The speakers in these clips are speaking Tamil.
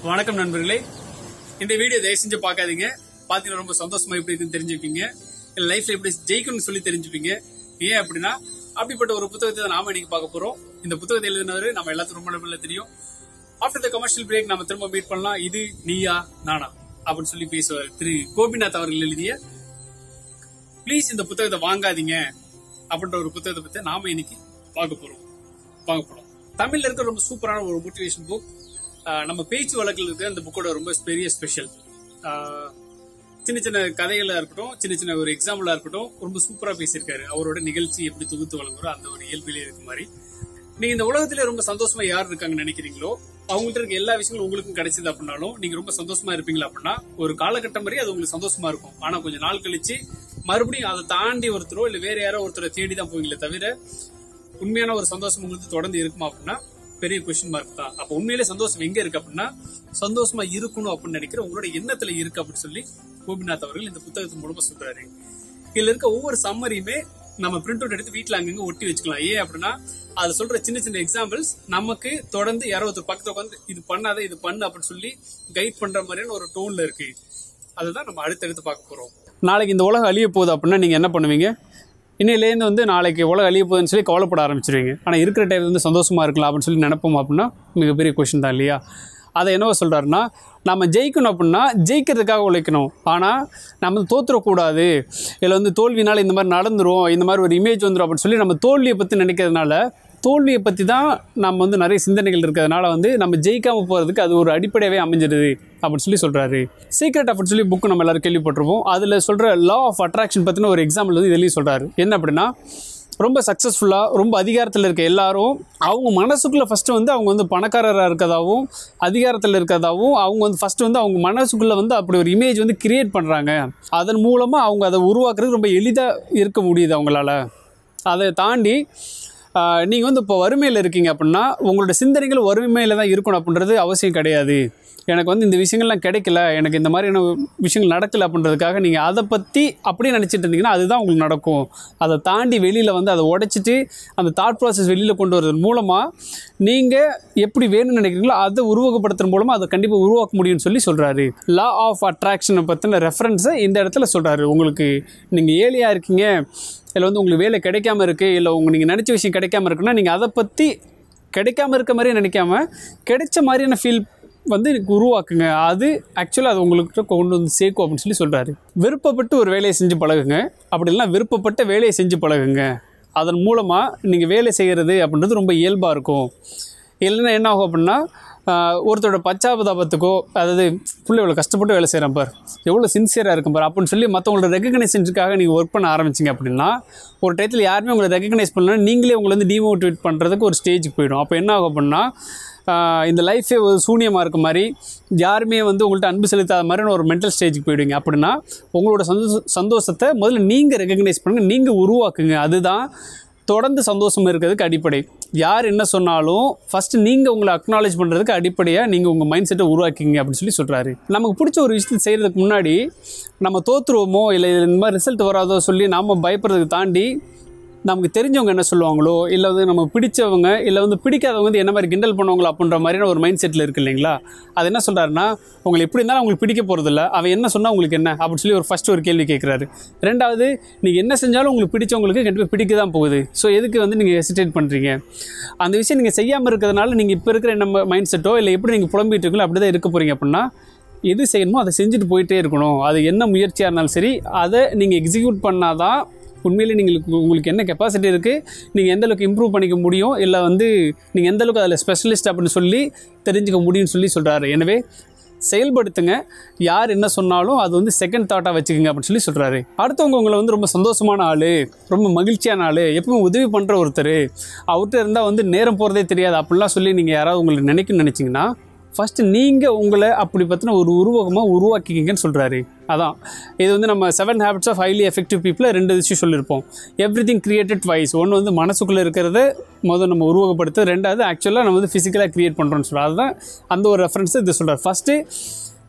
வணக்கம் நண்பர்களே இந்த வீடியோ தயவு செஞ்சு பார்க்காதீங்க பார்த்தீங்கன்னா ரொம்ப சந்தோஷமா எப்படி இருக்குன்னு தெரிஞ்சுப்பீங்க லைஃப்ல எப்படி ஜெயிக்கணும்னு சொல்லி தெரிஞ்சுப்பீங்க ஏன் அப்படின்னா அப்படிப்பட்ட ஒரு புத்தகத்தை தான் நாம இன்னைக்கு பார்க்க போறோம் இந்த புத்தகத்தை எழுதினவர் நம்ம எல்லாத்துக்கும் ரொம்ப நல்லா தெரியும் ஆஃப்டர் த கமர்ஷியல் பிரேக் நம்ம திரும்ப மீட் பண்ணலாம் இது நீயா நானா அப்படின்னு சொல்லி பேசுவார் திரு கோபிநாத் அவர்கள் எழுதிய ப்ளீஸ் இந்த புத்தகத்தை வாங்காதீங்க அப்படின்ற ஒரு புத்தகத்தை பத்தி நாம இன்னைக்கு பார்க்க போறோம் பார்க்க போறோம் தமிழ்ல இருக்க ரொம்ப சூப்பரான ஒரு மோட்டிவேஷன் புக் நம்ம பேச்சு வழக்கில் இருக்க அந்த புக்கோட ரொம்ப பெரிய ஸ்பெஷல் சின்ன சின்ன கதைகளா இருக்கட்டும் சின்ன சின்ன ஒரு எக்ஸாம்பிளா இருக்கட்டும் ரொம்ப சூப்பரா பேசியிருக்காரு அவரோட நிகழ்ச்சி எப்படி தொகுத்து வழங்குறோ அந்த ஒரு இயல்பிலே இருக்க மாதிரி நீங்க இந்த உலகத்துல ரொம்ப சந்தோஷமா யார் இருக்காங்கன்னு நினைக்கிறீங்களோ அவங்கள்ட்ட இருக்க எல்லா விஷயங்களும் உங்களுக்கும் கிடைச்சது அப்படின்னாலும் நீங்க ரொம்ப சந்தோஷமா இருப்பீங்களா அப்படின்னா ஒரு காலகட்டம் வரை அது உங்களுக்கு சந்தோஷமா இருக்கும் ஆனா கொஞ்சம் நாள் கழிச்சு மறுபடியும் அதை தாண்டி ஒருத்தரோ இல்ல வேற யாரோ ஒருத்தரை தேடி தான் போவீங்களே தவிர உண்மையான ஒரு சந்தோஷம் உங்களுக்கு தொடர்ந்து இருக்குமா அப்படின்னா பெரிய கொஸ்டின் மார்க் தான் அப்ப உண்மையிலே சந்தோஷம் எங்க இருக்கு அப்படின்னா சந்தோஷமா இருக்கணும் அப்படின்னு நினைக்கிற உங்களோட எண்ணத்துல இருக்கு அப்படின்னு சொல்லி கோபிநாத் அவர்கள் இந்த புத்தகத்தின் மூலமா சொல்றாரு இதுல இருக்க ஒவ்வொரு சம்மரியுமே நம்ம பிரிண்ட் அவுட் எடுத்து வீட்டுல அங்கங்க ஒட்டி வச்சுக்கலாம் ஏன் அப்படின்னா அதுல சொல்ற சின்ன சின்ன எக்ஸாம்பிள்ஸ் நமக்கு தொடர்ந்து யாரோ ஒருத்தர் பக்கத்துல உட்காந்து இது பண்ணாத இது பண்ணு அப்படின்னு சொல்லி கைட் பண்ற மாதிரியான ஒரு டோன்ல இருக்கு அதுதான் நம்ம அடுத்தடுத்து பார்க்க போறோம் நாளைக்கு இந்த உலகம் அழிய போகுது அப்படின்னா நீங்க என்ன பண்ணுவீங்க இன்னையிலேருந்து வந்து நாளைக்கு உலகம் அழிய போகுதுன்னு சொல்லி கவலைப்பட ஆரம்பிச்சிருவீங்க ஆனால் இருக்கிற டைம் வந்து சந்தோஷமா இருக்கலாம் அப்படின்னு சொல்லி நினைப்போம் அப்படின்னா மிகப்பெரிய கொஷின் தான் இல்லையா அதை என்னவோ சொல்கிறாருன்னா நம்ம ஜெயிக்கணும் அப்படின்னா ஜெயிக்கிறதுக்காக உழைக்கணும் ஆனால் நம்ம தோற்றுறக்கூடாது இதில் வந்து தோல்வினால இந்த மாதிரி நடந்துரும் இந்த மாதிரி ஒரு இமேஜ் வந்துடும் அப்படின்னு சொல்லி நம்ம தோல்வியை பற்றி நினைக்கிறதுனால தோல்வியை பற்றி தான் நம்ம வந்து நிறைய சிந்தனைகள் இருக்கிறதுனால வந்து நம்ம ஜெயிக்காமல் போகிறதுக்கு அது ஒரு அடிப்படையாகவே அமைஞ்சிருது அப்படின்னு சொல்லி சொல்கிறாரு சீக்ரெட் அப்படின்னு சொல்லி புக்கு நம்ம எல்லாரும் கேள்விப்பட்டிருப்போம் அதில் சொல்கிற லா ஆஃப் அட்ராக்ஷன் பற்றின ஒரு எக்ஸாம்பிள் வந்து இதுலேயும் சொல்கிறாரு என்ன அப்படின்னா ரொம்ப சக்ஸஸ்ஃபுல்லாக ரொம்ப அதிகாரத்தில் இருக்க எல்லாரும் அவங்க மனசுக்குள்ளே ஃபஸ்ட்டு வந்து அவங்க வந்து பணக்காரராக இருக்கதாகவும் அதிகாரத்தில் இருக்கதாகவும் அவங்க வந்து ஃபஸ்ட்டு வந்து அவங்க மனசுக்குள்ளே வந்து அப்படி ஒரு இமேஜ் வந்து கிரியேட் பண்ணுறாங்க அதன் மூலமாக அவங்க அதை உருவாக்குறது ரொம்ப எளிதாக இருக்க முடியுது அவங்களால அதை தாண்டி நீங்கள் வந்து இப்போ வறுமையில் இருக்கீங்க அப்படின்னா உங்களோட சிந்தனைகள் வறுமையில் தான் இருக்கணும் அப்படின்றது அவசியம் கிடையாது எனக்கு வந்து இந்த விஷயங்கள்லாம் கிடைக்கல எனக்கு இந்த மாதிரியான விஷயங்கள் நடக்கல அப்படின்றதுக்காக நீங்கள் அதை பற்றி அப்படியே நினச்சிட்டு இருந்தீங்கன்னா அதுதான் உங்களுக்கு நடக்கும் அதை தாண்டி வெளியில் வந்து அதை உடைச்சிட்டு அந்த தாட் ப்ராசஸ் வெளியில் கொண்டு வரது மூலமாக நீங்கள் எப்படி வேணும்னு நினைக்கிறீங்களோ அதை உருவகப்படுத்துறது மூலமாக அதை கண்டிப்பாக உருவாக்க முடியும்னு சொல்லி சொல்கிறாரு லா ஆஃப் அட்ராக்ஷனை பற்றின ரெஃபரன்ஸை இந்த இடத்துல சொல்கிறாரு உங்களுக்கு நீங்கள் ஏழையாக இருக்கீங்க இல்லை வந்து உங்களுக்கு வேலை கிடைக்காம இருக்குது இல்லை உங்கள் நீங்கள் நினச்ச விஷயம் கிடைக்காம இருக்குன்னா நீங்கள் அதை பற்றி கிடைக்காம இருக்க மாதிரியே நினைக்காம கிடைச்ச மாதிரியான ஃபீல் வந்து எனக்கு உருவாக்குங்க அது ஆக்சுவலாக அது உங்களுக்கு கொண்டு வந்து சேர்க்கும் அப்படின்னு சொல்லி சொல்கிறாரு விருப்பப்பட்டு ஒரு வேலையை செஞ்சு பழகுங்க அப்படி இல்லைனா விருப்பப்பட்ட வேலையை செஞ்சு பழகுங்க அதன் மூலமாக நீங்கள் வேலை செய்கிறது அப்படின்றது ரொம்ப இயல்பாக இருக்கும் இல்லைன்னா என்ன ஆகும் அப்படின்னா ஆஹ், ஒருத்தரோட பச்சாபதாபத்துக்கோ அதாவது புள்ள எவ்வளோ கஷ்டப்பட்டு வேலை செய்கிறேன் பார் எவ்வளோ சின்சியராக இருக்கும் பார் அப்படின்னு சொல்லி மற்றவங்களோட ரெகக்னைசேஷனுக்காக நீங்கள் ஒர்க் பண்ண ஆரம்பிச்சிங்க அப்படின்னா ஒரு டயத்தில் யாருமே உங்களை ரெகக்னைஸ் பண்ணலன்னா நீங்களே உங்களை வந்து டிமோட்டிவேட் பண்ணுறதுக்கு ஒரு ஸ்டேஜுக்கு போயிடும் அப்போ என்ன ஆகும் அப்படின்னா ஆஹ், இந்த லைஃபே ஒரு சூனியமாக இருக்க மாதிரி யாருமே வந்து உங்கள்கிட்ட அன்பு செலுத்தாத மாதிரியான ஒரு மென்டல் ஸ்டேஜுக்கு போயிடுவீங்க அப்படின்னா உங்களோட சந்தோஷ சந்தோஷத்தை முதல்ல நீங்கள் ரெகக்னைஸ் பண்ணுங்கள் நீங்கள் உருவாக்குங்க அதுதான் தொடர்ந்து சந்தோஷம் இருக்கிறதுக்கு அடிப்படை யார் என்ன சொன்னாலும் ஃபஸ்ட்டு நீங்கள் உங்களை அக்னாலேஜ் பண்ணுறதுக்கு அடிப்படையாக நீங்கள் உங்கள் மைண்ட் செட்டை உருவாக்கிங்க அப்படின்னு சொல்லி சொல்கிறாரு நமக்கு பிடிச்ச ஒரு விஷயத்தை செய்கிறதுக்கு முன்னாடி நம்ம தோற்றுருவோமோ இல்லை இந்த மாதிரி ரிசல்ட் வராதோ சொல்லி நாம் பயப்படுறதுக்கு தாண்டி நமக்கு தெரிஞ்சவங்க என்ன சொல்லுவாங்களோ இல்லை வந்து நம்ம பிடிச்சவங்க இல்லை வந்து பிடிக்காதவங்க வந்து என்ன மாதிரி கிண்டல் பண்ணுவாங்களோ அப்படின்ற மாதிரியான ஒரு மைண்ட் செட்டில் இருக்கு இல்லைங்களா அது என்ன சொல்கிறாருன்னா உங்களை எப்படி இருந்தாலும் அவங்களுக்கு பிடிக்க போகிறதில்ல அவன் என்ன சொன்னால் உங்களுக்கு என்ன அப்படின்னு சொல்லி ஒரு ஃபஸ்ட்டு ஒரு கேள்வி கேட்குறாரு ரெண்டாவது நீங்கள் என்ன செஞ்சாலும் உங்களுக்கு பிடிச்சவங்களுக்கு கண்டிப்பாக பிடிக்க தான் போகுது ஸோ எதுக்கு வந்து நீங்கள் ஹெசிடேட் பண்ணுறீங்க அந்த விஷயம் நீங்கள் செய்யாமல் இருக்கிறதுனால நீங்கள் இப்போ இருக்கிற என்ன மைண்ட் செட்டோ இல்லை எப்படி நீங்கள் புலம்பிட்டு இருக்கீங்களோ அப்படி தான் இருக்க போகிறீங்க அப்படின்னா எது செய்யணுமோ அதை செஞ்சுட்டு போயிட்டே இருக்கணும் அது என்ன முயற்சியாக இருந்தாலும் சரி அதை நீங்கள் எக்ஸிக்யூட் பண்ணாதான் உண்மையிலே நீங்கள் உங்களுக்கு என்ன கெப்பாசிட்டி இருக்குது நீங்கள் எந்த அளவுக்கு இம்ப்ரூவ் பண்ணிக்க முடியும் இல்லை வந்து நீங்கள் எந்த அளவுக்கு அதில் ஸ்பெஷலிஸ்ட் அப்படின்னு சொல்லி தெரிஞ்சுக்க முடியும்னு சொல்லி சொல்கிறாரு எனவே செயல்படுத்துங்க யார் என்ன சொன்னாலும் அது வந்து செகண்ட் தாட்டாக வச்சுக்கோங்க அப்படின்னு சொல்லி சொல்கிறாரு அடுத்தவங்க உங்களை வந்து ரொம்ப சந்தோஷமான ஆள் ரொம்ப மகிழ்ச்சியான ஆள் எப்பவும் உதவி பண்ணுற ஒருத்தர் அவர்கிட்ட இருந்தால் வந்து நேரம் போகிறதே தெரியாது அப்படிலாம் சொல்லி நீங்கள் யாராவது உங்களுக்கு நினைக்கணும்னு நினச்சிங்கன்னா ஃபஸ்ட்டு நீங்கள் உங்களை அப்படி பற்றின ஒரு உருவகமாக உருவாக்கிக்கிங்கன்னு சொல்கிறாரு அதான் இது வந்து நம்ம seven habits of highly effective பீப்புளை ரெண்டு விஷயம் சொல்லியிருப்போம் எவ்ரி திங் கிரியேட்டட் வைஸ் ஒன்று வந்து மனசுக்குள்ளே இருக்கிறத முதல் நம்ம உருவகப்படுத்து ரெண்டாவது ஆக்சுவலாக நம்ம வந்து ஃபிசிக்கலாக க்ரியேட் பண்ணுறோம்னு சொல்கிறோம் அதுதான் அந்த ஒரு ரெஃபரன்ஸை இது சொல்கிறார் ஃபஸ்ட்டு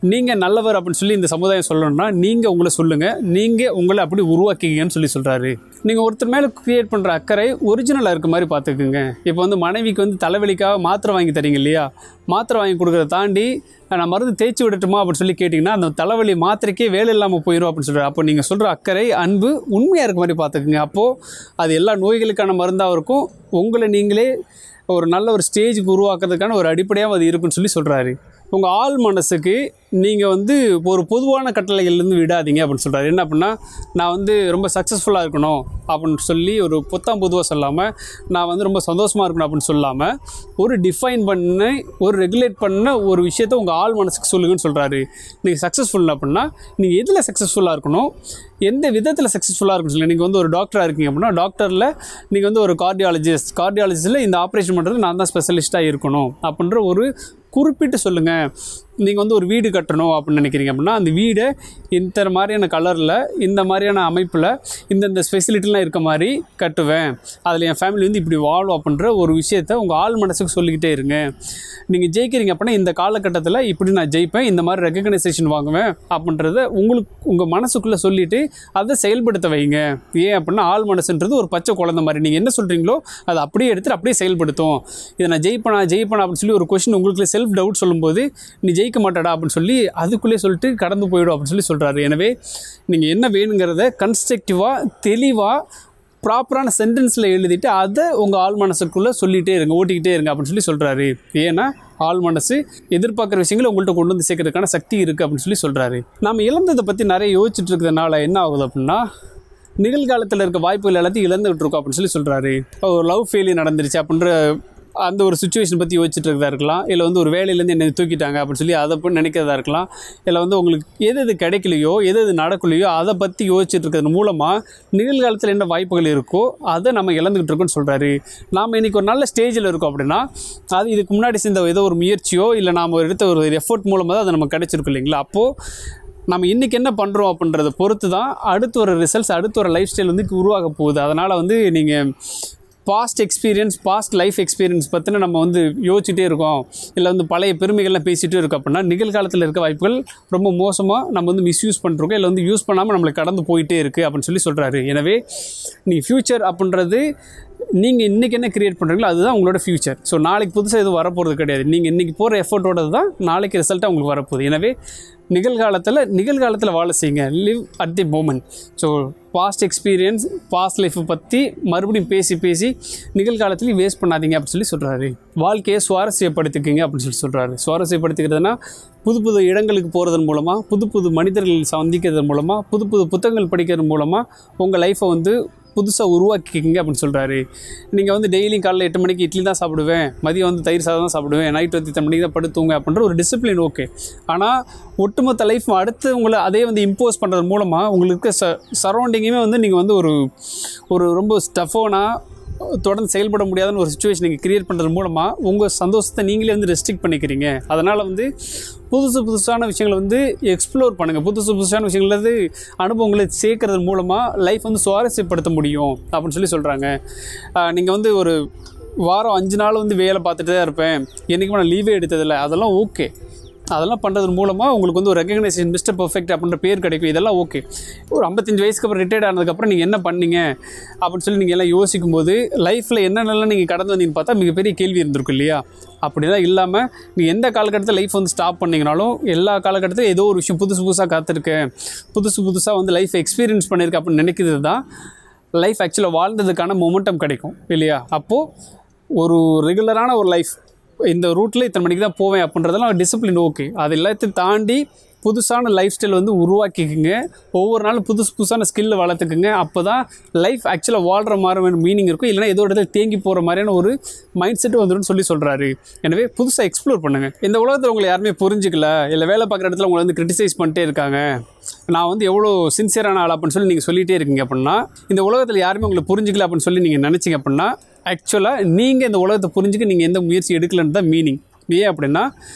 நீங்கள் நல்லவர் அப்படின்னு சொல்லி இந்த சமுதாயம் சொல்லணும்னா நீங்கள் உங்களை சொல்லுங்கள் நீங்கள் உங்களை அப்படி உருவாக்கிங்கன்னு சொல்லி சொல்கிறாரு நீங்கள் ஒருத்தர் மேலே கிரியேட் பண்ணுற அக்கறை ஒரிஜினலாக இருக்க மாதிரி பார்த்துக்குங்க இப்போ வந்து மனைவிக்கு வந்து தலைவலிக்காக மாத்திரை வாங்கி தரீங்க இல்லையா மாத்திரை வாங்கி கொடுக்குறத தாண்டி நான் மருந்து தேய்ச்சி விடட்டுமா அப்படின்னு சொல்லி கேட்டிங்கன்னா அந்த தலைவலி மாத்திரைக்கே வேலை இல்லாமல் போயிடும் அப்படின்னு சொல்கிறார் அப்போ நீங்கள் சொல்கிற அக்கறை அன்பு உண்மையாக இருக்க மாதிரி பார்த்துக்குங்க அப்போது அது எல்லா நோய்களுக்கான மருந்தாக இருக்கும் உங்களை நீங்களே ஒரு நல்ல ஒரு ஸ்டேஜுக்கு உருவாக்குறதுக்கான ஒரு அடிப்படையாக அது இருக்குன்னு சொல்லி சொல்கிறாரு உங்கள் ஆள் மனசுக்கு நீங்கள் வந்து ஒரு பொதுவான கட்டளைகள்லேருந்து விடாதீங்க அப்படின்னு சொல்கிறாரு என்ன அப்படின்னா நான் வந்து ரொம்ப சக்ஸஸ்ஃபுல்லாக இருக்கணும் அப்படின்னு சொல்லி ஒரு புத்தம் பொதுவாக சொல்லாமல் நான் வந்து ரொம்ப சந்தோஷமாக இருக்கணும் அப்படின்னு சொல்லாமல் ஒரு டிஃபைன் பண்ண ஒரு ரெகுலேட் பண்ண ஒரு விஷயத்த உங்கள் ஆள் மனசுக்கு சொல்லுங்கன்னு சொல்கிறாரு நீங்கள் சக்ஸஸ்ஃபுல் அப்படின்னா நீங்கள் எதில் சக்ஸஸ்ஃபுல்லாக இருக்கணும் எந்த விதத்தில் சக்ஸஸ்ஃபுல்லாக இருக்குன்னு சொல்லி நீங்கள் வந்து ஒரு டாக்டராக இருக்கீங்க அப்படின்னா டாக்டரில் நீங்கள் வந்து ஒரு கார்டியாலஜிஸ்ட் கார்டியாலஜிஸ்ட்டில் இந்த ஆப்ரேஷன் பண்ணுறது நான் தான் ஸ்பெஷலிஸ்ட்டாக இருக்கணும் அப்படின்ற ஒரு குறிப்பிட்டு சொல்லுங்கள் நீங்கள் வந்து ஒரு வீடு கட்டணும் அப்படின்னு நினைக்கிறீங்க அப்படின்னா அந்த வீடை இந்த மாதிரியான கலரில் இந்த மாதிரியான அமைப்பில் இந்தந்த ஸ்பெசிலிட்டிலாம் இருக்க மாதிரி கட்டுவேன் அதில் என் ஃபேமிலி வந்து இப்படி வாழும் அப்படின்ற ஒரு விஷயத்த உங்கள் ஆள் மனசுக்கு சொல்லிக்கிட்டே இருங்க நீங்கள் ஜெயிக்கிறீங்க அப்படின்னா இந்த காலகட்டத்தில் இப்படி நான் ஜெயிப்பேன் இந்த மாதிரி ரெக்கக்னைசேஷன் வாங்குவேன் அப்படின்றத உங்களுக்கு உங்கள் மனசுக்குள்ளே சொல்லிவிட்டு அதை செயல்படுத்த வைங்க ஏன் அப்படின்னா ஆள் மனசுன்றது ஒரு பச்சை குழந்தை மாதிரி நீங்கள் என்ன சொல்கிறீங்களோ அதை அப்படியே எடுத்துட்டு அப்படியே செயல்படுத்தும் இதை நான் ஜெயிப்பேனா ஜெயிப்பேனா அப்படின்னு சொல்லி ஒரு கொஷின் உங்களுக்கு செல்ஃப் டவுட் சொல்லும்போது நீ ஜெயிக்க மாட்டாடா அப்படின்னு சொல்லி அதுக்குள்ளே சொல்லிட்டு கடந்து போயிடும் அப்படின்னு சொல்லி சொல்கிறாரு எனவே நீங்கள் என்ன வேணுங்கிறத கன்ஸ்ட்ரக்டிவாக தெளிவாக ப்ராப்பரான சென்டென்ஸில் எழுதிட்டு அதை உங்கள் ஆள் மனசுக்குள்ளே சொல்லிகிட்டே இருங்க ஓட்டிக்கிட்டே இருங்க அப்படின்னு சொல்லி சொல்கிறாரு ஏன்னா ஆள் மனசு எதிர்பார்க்குற விஷயங்களை உங்கள்கிட்ட கொண்டு வந்து சேர்க்கறதுக்கான சக்தி இருக்குது அப்படின்னு சொல்லி சொல்கிறாரு நம்ம இழந்ததை பற்றி நிறைய யோசிச்சுட்டு இருக்கிறதுனால என்ன ஆகுது அப்படின்னா நிகழ்காலத்தில் இருக்க வாய்ப்புகள் எல்லாத்தையும் இழந்துகிட்டு இருக்கோம் அப்படின்னு சொல்லி சொல்கிறாரு ஒரு லவ் ஃபெயிலியர் நடந்துருச்சு அப்படின்ற அந்த ஒரு சுச்சுவேஷன் பற்றி யோசிச்சுட்டு இருக்கிறதா இருக்கலாம் இல்லை வந்து ஒரு வேலையிலேருந்து என்னை தூக்கிட்டாங்க அப்படின்னு சொல்லி அதை போய் நினைக்கிறதா இருக்கலாம் இல்லை வந்து உங்களுக்கு எது எது கிடைக்கலையோ எது எது நடக்கலையோ அதை பற்றி யோசிச்சுட்டு இருக்கிறது மூலமாக நிகழ்காலத்தில் என்ன வாய்ப்புகள் இருக்கோ அதை நம்ம இழந்துக்கிட்டு இருக்கோம்னு சொல்கிறாரு நாம் இன்றைக்கி ஒரு நல்ல ஸ்டேஜில் இருக்கோம் அப்படின்னா அது இதுக்கு முன்னாடி செஞ்ச ஏதோ ஒரு முயற்சியோ இல்லை நாம் எடுத்த ஒரு எஃபோர்ட் மூலமாக தான் அது நமக்கு கிடைச்சிருக்கும் இல்லைங்களா அப்போது நம்ம இன்றைக்கி என்ன பண்ணுறோம் அப்படின்றத பொறுத்து தான் அடுத்து ஒரு ரிசல்ட்ஸ் அடுத்து ஒரு லைஃப் ஸ்டைல் வந்து உருவாக போகுது அதனால் வந்து நீங்கள் past experience past life experience பற்றின நம்ம வந்து யோசிச்சுட்டே இருக்கோம் இல்லை வந்து பழைய பெருமைகள்லாம் பேசிகிட்டே இருக்கோம் அப்படின்னா நிகழ்காலத்தில் இருக்க வாய்ப்புகள் ரொம்ப மோசமாக நம்ம வந்து மிஸ்யூஸ் பண்ணிருக்கோம் இல்லை வந்து யூஸ் பண்ணாமல் நம்மளுக்கு கடந்து போயிட்டே இருக்குது அப்படின்னு சொல்லி சொல்கிறாரு எனவே நீ ஃப்யூச்சர் அப்படின்றது நீங்கள் இன்றைக்கி என்ன கிரியேட் பண்ணுறீங்களோ அதுதான் உங்களோட ஃப்யூச்சர் ஸோ நாளைக்கு புதுசாக எதுவும் வரப்போகிறது கிடையாது நீங்கள் இன்றைக்கி போகிற எஃபர்ட்டோட தான் நாளைக்கு ரிசல்ட்டாக உங்களுக்கு வரப்போகுது எனவே நிகழ்காலத்தில் நிகழ்காலத்தில் வாழ செய்யுங்க live at the moment so past experience past லைஃப்பை பற்றி மறுபடியும் பேசி பேசி நிகழ்காலத்துலையும் வேஸ்ட் பண்ணாதீங்க அப்படின்னு சொல்லி சொல்கிறாரு வாழ்க்கையை சுவாரஸ்யப்படுத்திக்கிங்க அப்படின்னு சொல்லி சொல்கிறாரு சுவாரஸ்யப்படுத்திக்கிறதுனா புது புது இடங்களுக்கு போகிறதன் மூலமாக புது புது மனிதர்கள் சந்திக்கிறதன் மூலமாக புது புது புத்தகங்கள் படிக்கிறது மூலமாக உங்கள் லைஃப்பை வந்து புதுசாக உருவாக்கிக்கிங்க அப்படின்னு சொல்கிறாரு நீங்கள் வந்து டெய்லியும் காலைல எட்டு மணிக்கு இட்லி தான் சாப்பிடுவேன் மதியம் வந்து தயிர் சாதம் தான் சாப்பிடுவேன் நைட் வந்து இத்தனை மணிக்கு தான் படுத்துங்க அப்படின்ற ஒரு டிசிப்ளின் ஓகே ஆனால் ஒட்டுமொத்த லைஃப் அடுத்து உங்களை அதே வந்து இம்போஸ் பண்ணுறது மூலமாக உங்களுக்கு ச சரௌண்டிங்குமே வந்து நீங்கள் வந்து ஒரு ஒரு ரொம்ப ஸ்டஃபோனாக தொடர்ந்து செயல்பட முடியாதுன்னு ஒரு சுச்சுவேஷன் நீங்கள் கிரியேட் பண்ணுறது மூலமாக உங்கள் சந்தோஷத்தை நீங்களே வந்து ரெஸ்ட்ரிக்ட் பண்ணிக்கிறீங்க அதனால் வந்து புதுசு புதுசான விஷயங்களை வந்து எக்ஸ்ப்ளோர் பண்ணுங்கள் புதுசு புதுசான விஷயங்கள் வந்து அனுபவங்களை சேர்க்கறது மூலமாக லைஃப் வந்து சுவாரஸ்யப்படுத்த முடியும் அப்படின்னு சொல்லி சொல்கிறாங்க நீங்கள் வந்து ஒரு வாரம் அஞ்சு நாள் வந்து வேலை பார்த்துட்டு தான் இருப்பேன் என்றைக்குமே நான் லீவே எடுத்ததில்லை அதெல்லாம் ஓகே அதெல்லாம் பண்ணுறது மூலமாக உங்களுக்கு வந்து ஒரு ரெகக்னைசேஷன் மிஸ்டர் பர்ஃபெக்ட் அப்படின்ற பேர் கிடைக்கும் இதெல்லாம் ஓகே ஒரு ஐம்பத்தஞ்சு வயசுக்கு அப்புறம் ரிட்டையர்ட் ஆனதுக்கப்புறம் நீங்கள் என்ன பண்ணீங்க அப்படின்னு சொல்லி நீங்கள் எல்லாம் யோசிக்கும் போது லைஃப்பில் என்னென்னலாம் நீங்கள் கடந்து வந்தீங்கன்னு பார்த்தா மிகப்பெரிய கேள்வி இருந்திருக்கும் இல்லையா அப்படிதான் இல்லாமல் நீங்கள் எந்த காலகட்டத்தில் லைஃப் வந்து ஸ்டாப் பண்ணீங்கனாலும் எல்லா காலகட்டத்திலும் ஏதோ ஒரு விஷயம் புதுசு புதுசாக காத்திருக்கேன் புதுசு புதுசாக வந்து லைஃப் எக்ஸ்பீரியன்ஸ் பண்ணியிருக்கேன் அப்படின்னு நினைக்கிறது தான் லைஃப் ஆக்சுவலாக வாழ்ந்ததுக்கான மொமெண்டம் கிடைக்கும் இல்லையா அப்போது ஒரு ரெகுலரான ஒரு லைஃப் இந்த ரூட்டில் இத்தனை மணிக்கு தான் போவேன் அப்படின்றதெல்லாம் டிசிப்ளின் ஓகே அது எல்லாத்தையும் தாண்டி புதுசான லைஃப் ஸ்டைல் வந்து உருவாக்கிக்குங்க ஒவ்வொரு நாளும் புதுசு புதுசான ஸ்கில்லை வளர்த்துக்குங்க அப்போ தான் லைஃப் ஆக்சுவலாக வாழ்கிற மாதிரி மீனிங் இருக்கும் இல்லைனா ஏதோ ஒரு இடத்துல தேங்கி போகிற மாதிரியான ஒரு மைண்ட் செட் வந்துடும் சொல்லி சொல்கிறாரு எனவே புதுசாக எக்ஸ்ப்ளோர் பண்ணுங்கள் இந்த உலகத்தில் உங்களை யாருமே புரிஞ்சிக்கல இல்லை வேலை பார்க்குற இடத்துல உங்களை வந்து கிரிட்டிசைஸ் பண்ணிட்டே இருக்காங்க நான் வந்து எவ்வளோ சின்சியரான ஆள் அப்படின்னு சொல்லி நீங்கள் சொல்லிகிட்டே இருக்கீங்க அப்படின்னா இந்த உலகத்தில் யாருமே உங்களை புரிஞ்சிக்கல அப்படின்னு சொல்லி நீங்கள் நினச்சிங்க அப்படின்னா ஆக்சுவலாக நீங்கள் இந்த உலகத்தை புரிஞ்சுக்க நீங்கள் எந்த முயற்சி எடுக்கலன்னு தான் மீனிங் ஏன் அப்படின்னா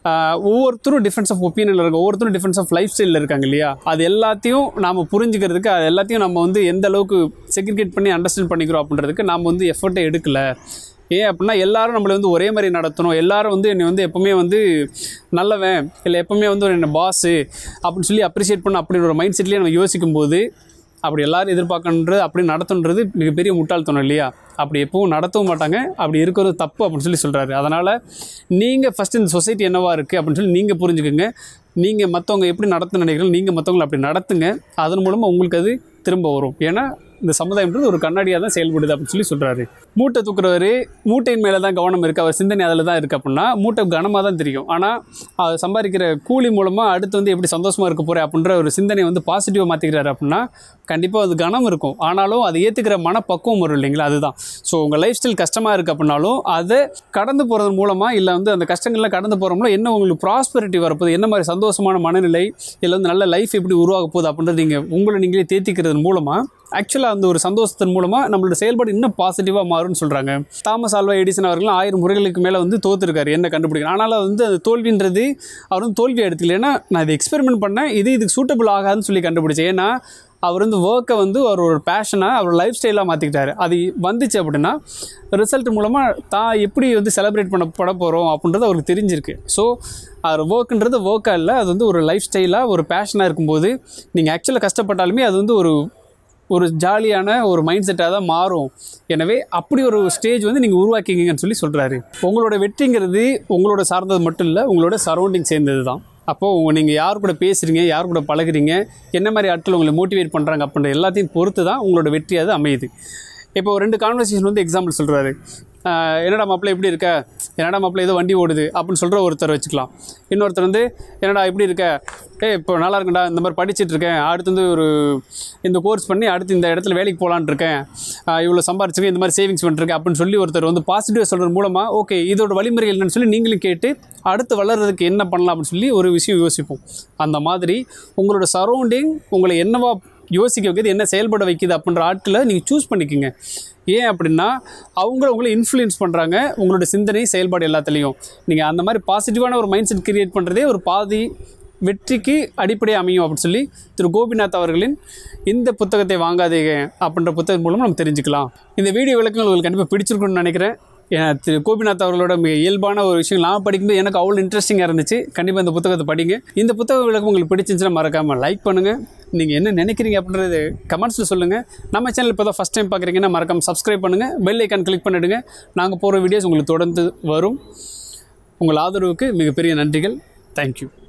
ஆஹ் ஒவ்வொருத்தரும் டிஃப்ரென்ஸ் ஆஃப் ஒப்பீனியனில் இருக்க ஒவ்வொருத்தரும் டிஃப்ரென்ஸ் ஆஃப் லைஃப் ஸ்டைலில் இருக்காங்க இல்லையா அது எல்லாத்தையும் நாம் புரிஞ்சுக்கிறதுக்கு அது எல்லாத்தையும் நம்ம வந்து எந்த அளவுக்கு செக்ரிகேட் பண்ணி அண்டர்ஸ்டாண்ட் பண்ணிக்கிறோம் அப்படின்றதுக்கு நாம் வந்து எஃபர்ட்டை எடுக்கல ஏன் அப்படின்னா எல்லாரும் நம்மளை வந்து ஒரே மாதிரி நடத்தணும் எல்லாரும் வந்து என்னை வந்து எப்போவுமே வந்து நல்லவன் இல்லை எப்போவுமே வந்து ஒரு என்ன பாஸு அப்படின்னு சொல்லி அப்ரிஷியேட் பண்ண அப்படின்ற ஒரு மைண்ட் செட்லேயே நம்ம யோசிக்கும் போது அப்படி எல்லாரும் எதிர்பார்க்கணுன்றது அப்படி நடத்துன்றது மிகப்பெரிய முட்டாள்தனம் இல்லையா அப்படி எப்பவும் நடத்தவும் மாட்டாங்க அப்படி இருக்கிறது தப்பு அப்படின்னு சொல்லி சொல்கிறாரு அதனால் நீங்கள் ஃபஸ்ட் இந்த சொசைட்டி என்னவா இருக்குது அப்படின்னு சொல்லி நீங்கள் புரிஞ்சுக்கோங்க நீங்கள் மற்றவங்க எப்படி நடத்த நினைக்கிறீங்க நீங்கள் மற்றவங்களை அப்படி நடத்துங்க அதன் மூலமாக உங்களுக்கு அது திரும்ப வரும் ஏன்னா இந்த சமுதாயம்ன்றது ஒரு கண்ணாடியாக தான் செயல்படுது அப்படின்னு சொல்லி சொல்கிறாரு மூட்டை தூக்குறவர் மூட்டையின் மேலே தான் கவனம் இருக்குது அவர் சிந்தனை அதில் தான் இருக்குது அப்படின்னா மூட்டை கனமாக தான் தெரியும் ஆனால் அவர் சம்பாதிக்கிற கூலி மூலமாக அடுத்து வந்து எப்படி சந்தோஷமாக இருக்க போகிறேன் அப்படின்ற ஒரு சிந்தனை வந்து பாசிட்டிவாக மாற்றிக்கிறாரு அப்படின்னா கண்டிப்பாக அது கனம் இருக்கும் ஆனாலும் அதை ஏற்றுக்கிற மனப்பக்குவம் வரும் இல்லைங்களா அதுதான் ஸோ உங்கள் லைஃப் ஸ்டைல் கஷ்டமாக இருக்குது அப்படின்னாலும் அதை கடந்து போகிறது மூலமாக இல்லை வந்து அந்த கஷ்டங்கள்லாம் கடந்து போகிற மூலம் என்ன உங்களுக்கு ப்ராஸ்பரிட்டி வரப்போகுது என்ன மாதிரி சந்தோஷமான மனநிலை இல்லை வந்து நல்ல லைஃப் எப்படி உருவாக போகுது அப்படின்றது நீங்கள் உங்களை நீங்களே தேத்திக்கிறது மூலமாக ஆக்சுவலாக அந்த ஒரு சந்தோஷத்தின் மூலமாக நம்மளோட செயல்பாடு இன்னும் பாசிட்டிவாக மாறும்னு சொல்கிறாங்க தாமஸ் ஆல்வா எடிசன் அவர்களும் ஆயிரம் முறைகளுக்கு மேலே வந்து தோத்துருக்காரு என்ன கண்டுபிடிக்கணும் ஆனாலும் வந்து அது தோல்வின்றது அவர் வந்து தோல்வி எடுத்துக்கல ஏன்னா நான் இதை எக்ஸ்பெரிமெண்ட் பண்ணேன் இது இதுக்கு சூட்டபிள் ஆகாதுன்னு சொல்லி கண்டுபிடிச்சேன் ஏன்னா அவர் வந்து ஒர்க்கை வந்து அவர் ஒரு பேஷனாக அவர் லைஃப் ஸ்டைலாக மாற்றிக்கிட்டாரு அது வந்துச்சு அப்படின்னா ரிசல்ட் மூலமாக தான் எப்படி வந்து செலிப்ரேட் பண்ண பட போகிறோம் அப்படின்றது அவருக்கு தெரிஞ்சிருக்கு ஸோ அவர் ஒர்க்குன்றது ஒர்க்காக இல்லை அது வந்து ஒரு லைஃப் ஸ்டைலாக ஒரு பேஷனாக இருக்கும்போது நீங்கள் ஆக்சுவலாக கஷ்டப்பட்டாலுமே அது வந்து ஒரு ஒரு ஜாலியான ஒரு மைண்ட் செட்டாக தான் மாறும் எனவே அப்படி ஒரு ஸ்டேஜ் வந்து நீங்கள் உருவாக்கிங்கன்னு சொல்லி சொல்கிறாரு உங்களோட வெற்றிங்கிறது உங்களோட சார்ந்தது மட்டும் இல்லை உங்களோட சரௌண்டிங் சேர்ந்தது தான் அப்போது நீங்கள் யார் கூட பேசுகிறீங்க யார் கூட பழகுறீங்க என்ன மாதிரி ஆட்கள் உங்களை மோட்டிவேட் பண்ணுறாங்க அப்படின்ற எல்லாத்தையும் பொறுத்து தான் உங்களோட வெற்றி அது அமையுது இப்போ ஒரு ரெண்டு கான்வர்சேஷன் வந்து எக்ஸாம்பிள் சொல்கிறாரு என்னடா மாப்பிள்ளை எப்படி இருக்க என்னடா மாப்பிள்ளை ஏதோ வண்டி ஓடுது அப்படின்னு சொல்கிற ஒருத்தர் வச்சுக்கலாம் இன்னொருத்தர் வந்து என்னடா எப்படி இருக்க ஏய் இப்போ நல்லா இருக்குடா இந்த மாதிரி படிச்சுட்டு இருக்கேன் அடுத்து வந்து ஒரு இந்த கோர்ஸ் பண்ணி அடுத்து இந்த இடத்துல வேலைக்கு போகலான்னு இருக்கேன் ஆஹ் இவ்வளோ சம்பாரிச்சிருக்கேன் இந்த மாதிரி சேவிங்ஸ் பண்ணிருக்கேன் அப்படின்னு சொல்லி ஒருத்தர் வந்து பாசிட்டிவாக சொல்கிறது மூலமாக ஓகே இதோட வழிமுறை என்னன்னு சொல்லி நீங்களும் கேட்டு அடுத்து வளர்றதுக்கு என்ன பண்ணலாம் அப்படின்னு சொல்லி ஒரு விஷயம் யோசிப்போம் அந்த மாதிரி உங்களோட சரௌண்டிங் உங்களை என்னவா யோசிக்க வைக்கிறது என்ன செயல்பட வைக்குது அப்படின்ற ஆட்களை நீங்கள் சூஸ் பண்ணிக்கோங்க ஏன் அப்படின்னா அவங்க உங்களை இன்ஃப்ளூயன்ஸ் பண்ணுறாங்க உங்களோட சிந்தனை செயல்பாடு எல்லாத்துலேயும் நீங்கள் அந்த மாதிரி பாசிட்டிவான ஒரு மைண்ட் செட் கிரியேட் பண்ணுறதே ஒரு பாதி வெற்றிக்கு அடிப்படை அமையும் அப்படின்னு சொல்லி திரு கோபிநாத் அவர்களின் இந்த புத்தகத்தை வாங்காதீங்க அப்படின்ற புத்தகம் மூலம் நம்ம தெரிஞ்சுக்கலாம் இந்த வீடியோ விளக்கங்கள் உங்களுக்கு கண்டிப்பாக பிடிச்சிருக்குன்னு நினைக்கிறேன் ஏன்னா திரு கோபிநாத் அவர்களோட மிக இயல்பான ஒரு விஷயம் நான் படிக்கும்போது எனக்கு அவ்வளோ இன்ட்ரெஸ்டிங்காக இருந்துச்சு கண்டிப்பாக இந்த புத்தகத்தை படிங்க இந்த புத்தக விளக்கம் உங்களுக்கு பிடிச்சிருந்துச்சுன்னா மறக்காமல் லைக் பண்ணுங்கள் நீங்கள் என்ன நினைக்கிறீங்க அப்படின்றது கமெண்ட்ஸில் சொல்லுங்கள் நம்ம சேனல் இப்போ தான் ஃபஸ்ட் டைம் பார்க்குறீங்கன்னா மறக்காமல் சப்ஸ்கிரைப் பண்ணுங்கள் பெல் ஐக்கான் கிளிக் பண்ணிவிடுங்க நாங்கள் போகிற வீடியோஸ் உங்களுக்கு தொடர்ந்து வரும் உங்கள் ஆதரவுக்கு மிகப்பெரிய நன்றிகள் தேங்க்யூ